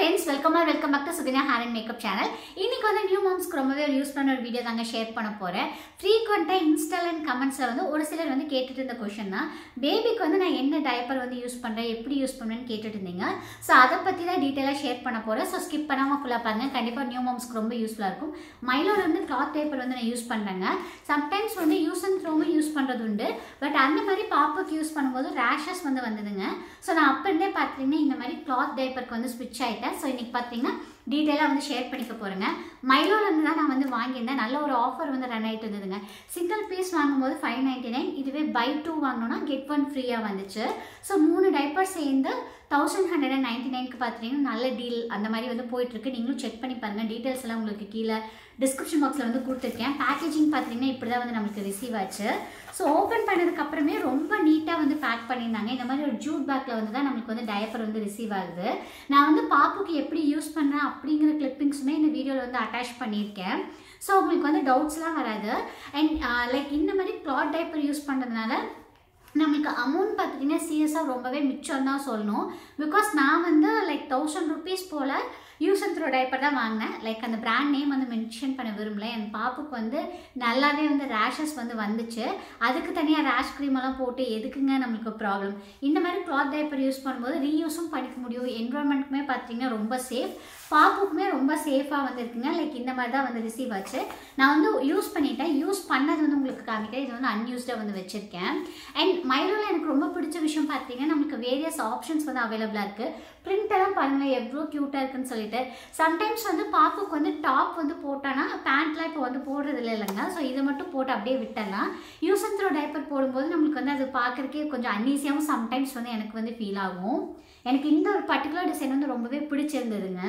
friends welcome are welcome back to Sukanya hair and makeup channel இன்னைக்கு வந்து new மாம்ஸ்க்கு ரொம்பவே ஒரு யூஸ் பண்ண ஒரு வீடியோ தாங்க ஷேர் பண்ண போகிறேன் ஃப்ரீக்வெண்ட்டாக இன்ஸ்டால் அண்ட் கமெண்ட்ஸில் வந்து ஒரு சிலர் வந்து கேட்டுட்டு இருந்த கொஷின் தான் பேபிக்கு வந்து நான் என்ன டைப்பர் வந்து யூஸ் பண்ணுறேன் எப்படி யூஸ் பண்ணுறேன்னு கேட்டுட்டு இருந்தீங்க ஸோ அதை பற்றி தான் டீட்டெயிலாக ஷேர் பண்ண போகிறேன் ஸோ ஸ்கிப் பண்ணாமல் ஃபுல்லாக பாருங்கள் கண்டிப்பாக நியூ மாம்ஸ்க்கு ரொம்ப யூஸ்ஃபுல்லாக இருக்கும் மைலோட வந்து கிளாத் டைப்பர் வந்து நான் யூஸ் பண்ணுறேங்க சம்டைம்ஸ் வந்து யூஸ் அண்ட் த்ரோவும் யூஸ் பண்ணுறது உண்டு பட் அந்த மாதிரி பாப்புக்கு யூஸ் பண்ணும்போது ரேஷஸ் வந்து வந்ததுங்க ஸோ நான் அப்போ இருந்தே பார்த்தீங்கன்னா இந்த மாதிரி கிளாத் டைப்பருக்கு வந்து ஸ்விட்ச் ஆகிட்டேன் ஸோ இன்றைக்கி பார்த்தீங்கன்னா டீட்டெயிலாக வந்து ஷேர் பண்ணிக்க போகிறேங்க மைலோலேருந்து தான் நான் வந்து வாங்கியிருந்தேன் நல்ல ஒரு ஆஃபர் வந்து ரன் ஆகிட்டு இருந்ததுங்க சிங்கிள் பீஸ் வாங்கும்போது ஃபைவ் நைன்ட்டி நைன் இதுவே பை டூ வாங்கினோன்னா கெட் ஒன் ஃப்ரீயாக வந்துச்சு ஸோ மூணு டைப்பர் சேர்ந்து தௌசண்ட் ஹண்ட்ரட் அண்ட் நைன்ட்டி நைனுக்கு பார்த்தீங்கன்னா நல்ல டீல் அந்த மாதிரி வந்து போயிட்டுருக்கு நீங்களும் செக் பண்ணி பாருங்கள் டீட்டெயில்ஸ் எல்லாம் உங்களுக்கு கீழே டிஸ்கிரிப்ஷன் பாக்ஸில் வந்து கொடுத்துருக்கேன் பேக்கேஜிங் பார்த்தீங்கன்னா இப்படி தான் வந்து நமக்கு ரிசீவ் ஆச்சு ஸோ ஓப்பன் பண்ணதுக்கு அப்புறமே ரொம்ப நீட்டாக வந்து பேக் பண்ணியிருந்தாங்க இந்த மாதிரி ஒரு ஜூட் பேக்கில் வந்து தான் நமக்கு வந்து டயப்பர் வந்து ரிசீவ் ஆகுது நான் வந்து பாப்புக்கு எப்படி யூஸ் பண்ணுறேன் அப்படிங்கிற கிளிப்பிங்ஸுமே இந்த வீடியோவில் வந்து அட்டாச் பண்ணியிருக்கேன் ஸோ உங்களுக்கு வந்து டவுட்ஸ்லாம் வராது அண்ட் லைக் இந்த மாதிரி கிளாத் டைப்பர் யூஸ் பண்ணுறதுனால நம்மளுக்கு அமௌண்ட் பார்த்தீங்கன்னா சீரியஸாக ரொம்பவே மிச்சம் தான் சொல்லணும் பிகாஸ் நான் வந்து லைக் தௌசண்ட் ருபீஸ் போல் யூஸ் அண்ட் த்ரோ டைப்பர் தான் வாங்கினேன் லைக் அந்த பிராண்ட் நேம் வந்து மென்ஷன் பண்ண விரும்பல என் பாப்புக்கு வந்து நல்லாவே வந்து ரேஷஸ் வந்து வந்துச்சு அதுக்கு தனியாக ரேஷ் க்ரீம் எல்லாம் போட்டு எதுக்குங்க நம்மளுக்கு ப்ராப்ளம் இந்த மாதிரி கிளாத் டைப்பர் யூஸ் பண்ணும்போது ரீயூஸும் பண்ணிக்க முடியும் என்வரான்மெண்ட்டுக்குமே பார்த்தீங்கன்னா ரொம்ப சேஃப் பாப்புக்குமே ரொம்ப சேஃபாக வந்து இருக்குங்க லைக் இந்த மாதிரி தான் வந்து ரிசீவ் ஆச்சு நான் வந்து யூஸ் பண்ணிட்டேன் யூஸ் பண்ணது வந்து உங்களுக்கு காமிக்கிறேன் இது வந்து அன்யூஸ்டாக வந்து வச்சுருக்கேன் அண்ட் மைலோவில் எனக்கு ரொம்ப பிடிச்ச விஷயம் பார்த்தீங்கன்னா நமக்கு வேரியஸ் ஆப்ஷன்ஸ் வந்து அவைலபிளாக இருக்குது பிரிண்ட் எல்லாம் பாருங்கள் எவ்வளோ க்யூட்டாக இருக்குன்னு சொல்லிட்டு சம்டைம்ஸ் வந்து பாப்புக்கு வந்து டாப் வந்து போட்டானா பேண்ட்லாம் இப்போ வந்து போடுறது இல்லை இல்லைங்க ஸோ இதை மட்டும் போட்டு அப்படியே விட்டலாம் யூஸ் அண்ட் த்ரோ டைப்பர் போடும்போது நம்மளுக்கு வந்து அது பார்க்குறக்கே கொஞ்சம் அன்ஈஸியாகவும் சம்டைம்ஸ் வந்து எனக்கு வந்து ஃபீல் ஆகும் எனக்கு இந்த ஒரு பர்டிகுலர் டிசைன் வந்து ரொம்பவே பிடிச்சிருந்ததுங்க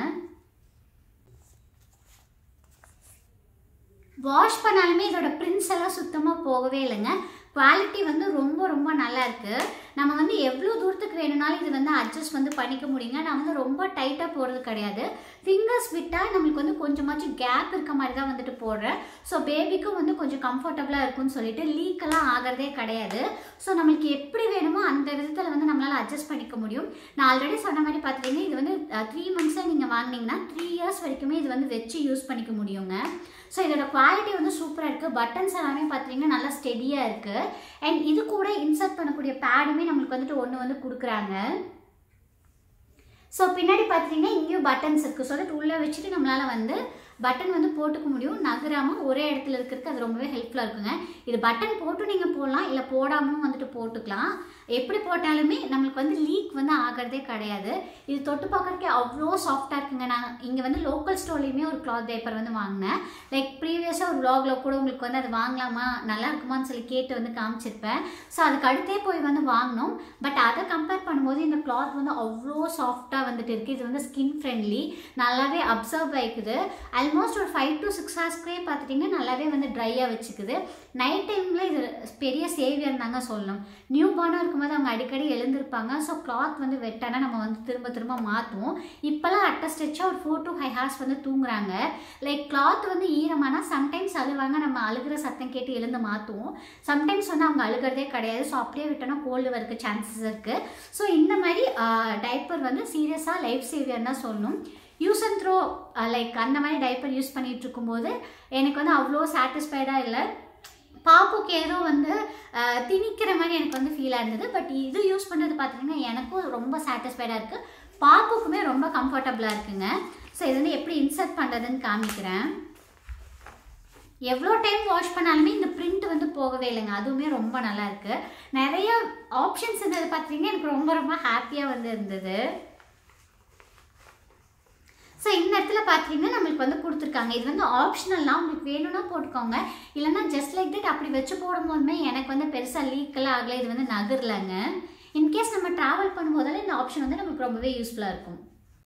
வாஷ் பண்ணாலுமே இதோட பிரிண்ட்ஸ் எல்லாம் சுத்தமாக போகவே இல்லைங்க குவாலிட்டி வந்து ரொம்ப ரொம்ப நல்லா இருக்குது நம்ம வந்து எவ்வளோ தூரத்துக்கு வேணும்னாலும் இது வந்து அட்ஜஸ்ட் வந்து பண்ணிக்க முடியுங்க நான் வந்து ரொம்ப டைட்டாக போடுறது கிடையாது ஃபிங்கர்ஸ் விட்டால் நம்மளுக்கு வந்து கொஞ்சமாச்சும் கேப் இருக்க மாதிரி தான் வந்துட்டு போடுறேன் ஸோ பேபிக்கும் வந்து கொஞ்சம் கம்ஃபர்டபுளாக இருக்கும்னு சொல்லிட்டு லீக்கெல்லாம் ஆகிறதே கிடையாது ஸோ நம்மளுக்கு எப்படி வேணுமோ அந்த விதத்தில் வந்து நம்மளால் அட்ஜஸ்ட் பண்ணிக்க முடியும் நான் ஆல்ரெடி சொன்ன மாதிரி பார்த்துட்டீங்கன்னா இது வந்து த்ரீ மந்த்ஸாக நீங்கள் வாங்கினீங்கன்னா த்ரீ இயர்ஸ் வரைக்குமே இது வந்து வச்சு யூஸ் பண்ணிக்க முடியுங்க ஸோ இதோட குவாலிட்டி வந்து சூப்பராக இருக்குது பட்டன்ஸ் எல்லாமே பார்த்தீங்கன்னா நல்லா ஸ்டெடியாக இருக்குது அண்ட் இது கூட இன்சர்ட் பண்ணக்கூடிய பேடுமே நம்மளுக்கு வந்துட்டு ஒன்று வந்து கொடுக்குறாங்க ஸோ பின்னாடி பார்த்தீங்கன்னா இங்கேயும் பட்டன்ஸ் இருக்குது சொல்லிட்டு உள்ளே வச்சுட்டு நம்மளால் வந்து பட்டன் வந்து போட்டுக்க முடியும் நகராமல் ஒரே இடத்துல இருக்கிறதுக்கு அது ரொம்பவே ஹெல்ப்ஃபுல்லாக இருக்குங்க இது பட்டன் போட்டு நீங்கள் போடலாம் இல்லை போடாமல் வந்துட்டு போட்டுக்கலாம் எப்படி போட்டாலுமே நம்மளுக்கு வந்து லீக் வந்து ஆகிறதே கிடையாது இது தொட்டு பார்க்குறதுக்கே அவ்வளோ சாஃப்டாக இருக்குங்க நான் இங்கே வந்து லோக்கல் ஸ்டோர்லேயுமே ஒரு கிளாத் பேப்பர் வந்து வாங்கினேன் லைக் ப்ரீவியஸாக ஒரு வ்ளாகில் கூட உங்களுக்கு வந்து அது வாங்கலாமா நல்லா இருக்குமான்னு சொல்லி கேட்டு வந்து காமிச்சிருப்பேன் ஸோ அதுக்கு அடுத்தே போய் வந்து வாங்கினோம் பட் அதை கம்பேர் பண்ணும்போது இந்த கிளாத் வந்து அவ்வளோ சாஃப்டாக வந்துட்டு இருக்குது இது வந்து ஸ்கின் ஃப்ரெண்ட்லி நல்லாவே அப்சர்வ் ஆகிக்குது ஆல்மோஸ்ட் ஒரு ஃபைவ் டு சிக்ஸ் ஹவர்ஸ்க்கே பார்த்துட்டிங்கன்னா நல்லாவே வந்து ட்ரையாக வச்சுக்குது நைட் டைமில் இது பெரிய சேவியர் தாங்க சொல்லணும் நியூ பார்னாக இருக்கும்போது அவங்க அடிக்கடி எழுந்திருப்பாங்க ஸோ கிளாத் வந்து வெட்டானா நம்ம வந்து திரும்ப திரும்ப மாற்றுவோம் இப்போல்லாம் அட்ட ஸ்டெச்சாக ஒரு ஃபோர் டு ஃபைவ் ஹவர்ஸ் வந்து தூங்குறாங்க லைக் கிளாத் வந்து ஈரமானா சம்டைம்ஸ் அழுவாங்க நம்ம அழுகிற சத்தம் கேட்டு எழுந்து மாற்றுவோம் சம்டைம்ஸ் வந்து அவங்க அழுகிறதே கிடையாது ஸோ அப்படியே விட்டோன்னா கோல்டு வரக்கு சான்சஸ் இருக்குது ஸோ இந்த மாதிரி டைப்பர் வந்து சீரியஸாக லைஃப் சேவியர் தான் சொல்லணும் யூஸ் அண்ட் த்ரோ லைக் அந்த மாதிரி டைப்பர் யூஸ் பண்ணிகிட்டு இருக்கும்போது எனக்கு வந்து அவ்வளோ சாட்டிஸ்ஃபைடாக இல்லை பாப்புக்கு ஏதோ வந்து திணிக்கிற மாதிரி எனக்கு வந்து ஃபீலாக இருந்தது பட் இது யூஸ் பண்ணுறது பார்த்தீங்கன்னா எனக்கும் ரொம்ப சாட்டிஸ்ஃபைடாக இருக்குது பாப்புக்குமே ரொம்ப கம்ஃபர்டபுளாக இருக்குங்க ஸோ இது வந்து எப்படி இன்சர்ட் பண்ணுறதுன்னு காமிக்கிறேன் எவ்வளோ டைம் வாஷ் பண்ணாலுமே இந்த பிரிண்ட் வந்து போகவே இல்லைங்க அதுவுமே ரொம்ப நல்லா இருக்குது நிறைய ஆப்ஷன்ஸ் இருந்தது பார்த்தீங்கன்னா எனக்கு ரொம்ப ரொம்ப ஹாப்பியாக வந்து இருந்தது ஸோ இந்த இடத்துல பார்த்தீங்கன்னா நம்மளுக்கு வந்து கொடுத்துருக்காங்க இது வந்து ஆப்ஷனல்லாம் உங்களுக்கு வேணும்னா போட்டுக்கோங்க இல்லைனா ஜஸ்ட் லைக் தட் அப்படி வச்சு போடும்போதுமே எனக்கு வந்து பெருசாக லீக்கெல்லாம் ஆகலை இது வந்து நகரலைங்க இன்கேஸ் நம்ம ட்ராவல் பண்ணும்போதெல்லாம் இந்த ஆப்ஷன் வந்து நமக்கு ரொம்பவே யூஸ்ஃபுல்லாக இருக்கும்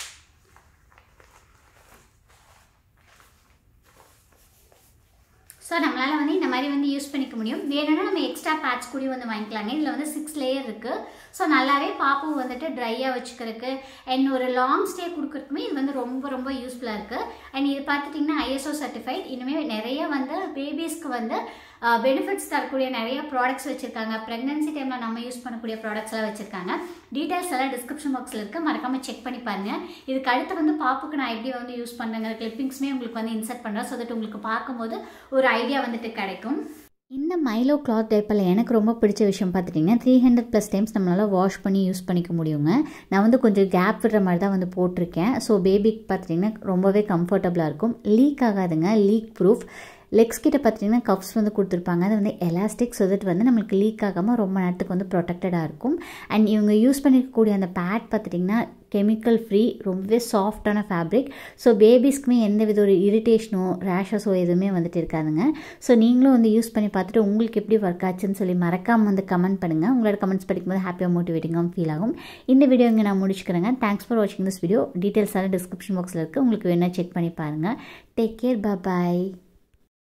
ஸோ நம்மளால் வந்து இந்த மாதிரி வந்து யூஸ் பண்ணிக்க முடியும் வேணும்னா நம்ம எக்ஸ்ட்ரா பேட்ச் கூட வந்து வாங்கிக்கலாங்க இதில் வந்து சிக்ஸ் லேயர் இருக்குது ஸோ நல்லாவே பாப்பு வந்துட்டு ட்ரையாக வச்சுக்கிறதுக்கு அண்ட் ஒரு லாங் ஸ்டே கொடுக்குறதுக்குமே இது வந்து ரொம்ப ரொம்ப யூஸ்ஃபுல்லாக இருக்குது அண்ட் இது பார்த்துட்டிங்கன்னா ஐஎஸ்ஓ சர்டிஃபைட் இனிமேல் நிறைய வந்து பேபிஸ்க்கு வந்து பெனிஃபிட்ஸ் தரக்கூடிய நிறைய ப்ராடக்ட்ஸ் வச்சுருக்காங்க ப்ரெக்னன்சி டைமில் நம்ம யூஸ் பண்ணக்கூடிய ப்ராடக்ட்ஸ் எல்லாம் வச்சுருக்காங்க டீட்டெயில்ஸ் எல்லாம் டிஸ்கிரிப்ஷன் பாக்ஸில் இருக்குது மறக்காமல் செக் பண்ணி பாருங்கள் இதுக்கு அடுத்து வந்து பாப்புக்கு நான் எப்படி வந்து யூஸ் பண்ணுங்கிற கிளிப்பிங்ஸுமே உங்களுக்கு வந்து இன்சர்ட் பண்ணுறேன் ஸோ தட் உங்களுக்கு பார்க்கும்போது ஒரு ஐடியா வந்துட்டு கிடைக்கும் இந்த மைலோ கிளாத் டைப்பில் எனக்கு ரொம்ப பிடிச்ச விஷயம் பார்த்துட்டிங்கன்னா த்ரீ ஹண்ட்ரட் ப்ளஸ் டைம்ஸ் நம்மளால் வாஷ் பண்ணி யூஸ் பண்ணிக்க முடியுங்க நான் வந்து கொஞ்சம் கேப் விடுற மாதிரி தான் வந்து போட்டிருக்கேன் ஸோ பேபிக்கு பார்த்துட்டிங்கன்னா ரொம்பவே கம்ஃபர்டபுளாக இருக்கும் லீக் ஆகாதுங்க லீக் ப்ரூஃப் லெக்ஸ் கிட்ட பார்த்தீங்கன்னா கப்ஸ் வந்து கொடுத்துருப்பாங்க அது வந்து எலாஸ்டிக் ஸோ தட் வந்து நம்மளுக்கு லீக் ஆகாமல் ரொம்ப நேரத்துக்கு வந்து ப்ரொடெக்டடாக இருக்கும் அண்ட் இவங்க யூஸ் பண்ணிருக்கக்கூடிய அந்த பேட் பார்த்துட்டிங்கன்னா கெமிக்கல் ஃப்ரீ ரொம்பவே சாஃப்டான ஃபேப்ரிக் ஸோ பேபிஸ்க்குமே எந்த வித ஒரு இரிட்டேஷனோ ரேஷஸோ எதுவுமே வந்துட்டு இருக்காதுங்க ஸோ நீங்களும் வந்து யூஸ் பண்ணி பார்த்துட்டு உங்களுக்கு எப்படி ஒர்க் ஆச்சுன்னு சொல்லி மறக்காமல் வந்து கமெண்ட் பண்ணுங்கள் உங்களோட கமெண்ட்ஸ் படிக்கும்போது ஹாப்பியாக மோட்டிவேட்டிங்காகவும் ஃபீல் ஆகும் இந்த வீடியோ இங்கே நான் முடிச்சுக்கிறேங்க தேங்க்ஸ் ஃபார் வாட்சிங் திஸ் வீடியோ டீட்டெயில்ஸ் எல்லாம் டிஸ்கிரிப்ஷன் பாக்ஸில் இருக்குது உங்களுக்கு வேணால் செக் பண்ணி பாருங்கள் டேக் கேர் பாய்